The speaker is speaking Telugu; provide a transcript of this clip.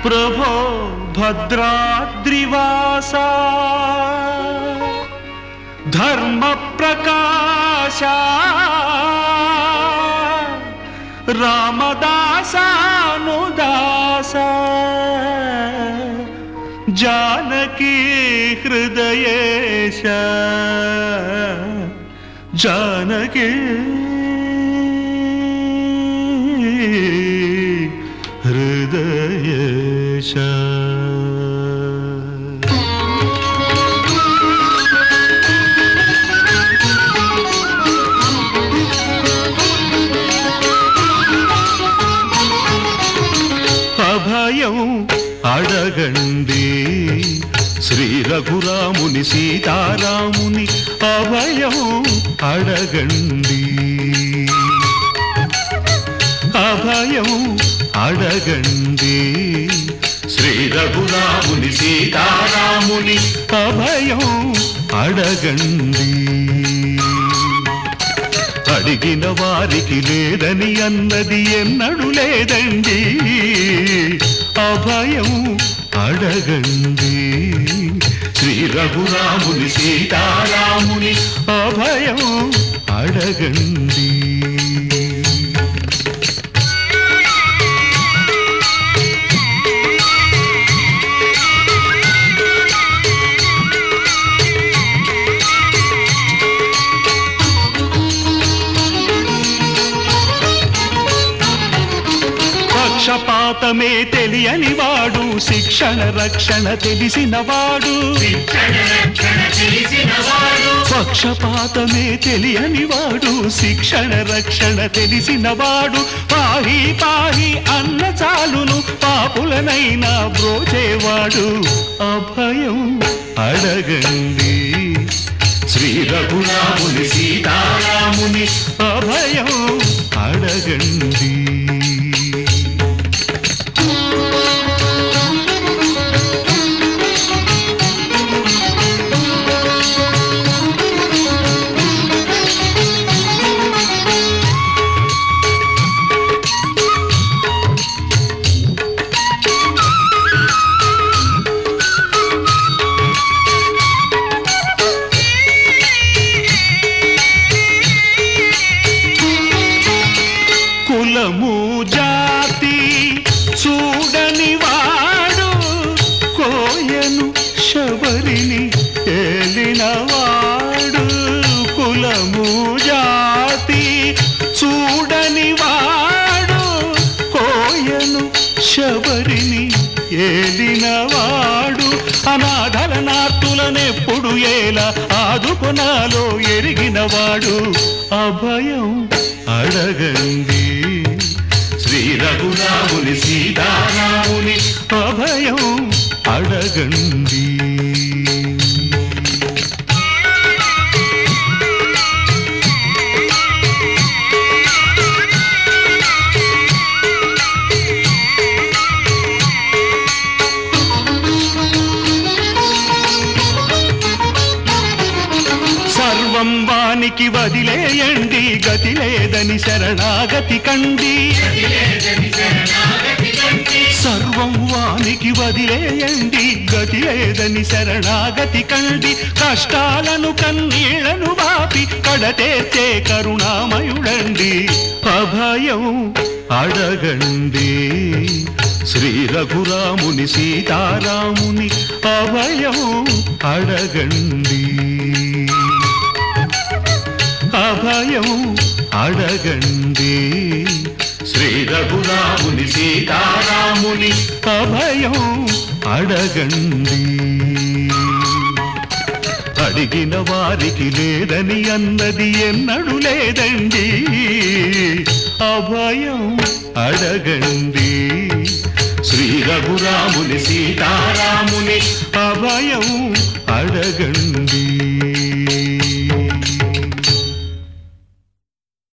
ప్రభో భద్రాద్రివాస ధర్మ ప్రకాశ రామదాసానుదాస జానకీ హృదయేశ జానకీ హృదయేశ అభయం అడగండి శ్రీ రఘురాముని సీతారాముని అభయం అడగండి అభయం అడగండి శ్రీ రఘురాముని సీతారాముని అభయం అడగండి అడిగిన వారికి లేదని అన్నది ఎన్నడు లేదండి అభయం అడగండి శ్రీ రఘురాముని సీతారాముని అభయం అడగండి పక్షపాతమే తెలియని వాడు శిక్షణ రక్షణ తెలిసిన వాడు పక్షపాతమే తెలియని వాడు శిక్షణ రక్షణ తెలిసిన వాడు పాహి పాహి అన్న చాలును పాపులనైనా బ్రోచేవాడు అభయం అడగండి శ్రీ రఘురాముని సీతారాముని అభయం అడగండి కులము జాతి చూడని వాడు కోయను శబరిని ఏలినవాడు కులము జాతి చూడని వాడు కోయను శబరిని ఏలినవాడు అనాథల నార్తులనెప్పుడు ఏలా ఆదుకొనాలో ఎరిగినవాడు అభయం అడగండి శ్రీ రఘురాముని సీతారాముని అభయం అడగండి సర్వం వానికి వదిలేయండి గతి లేదని శరణాగతి కండి సర్వం వానికి వదిలేయండి గతి లేదని శరణాగతి కండి కష్టాలను కన్నీళ్లను వాపి కడతేర్చే కరుణామయుడండి అభయం అడగండి శ్రీ రఘురాముని సీతారాముని అభయం అడగండి అభయం అడగండి శ్రీ రఘురాముని సీతారాముని అభయం అడగండి అడిగిన వారికి లేదని అన్నది ఎన్నడు లేదండి అభయం అడగండి శ్రీ రఘురాముని సీతారాముని అభయం అడగండి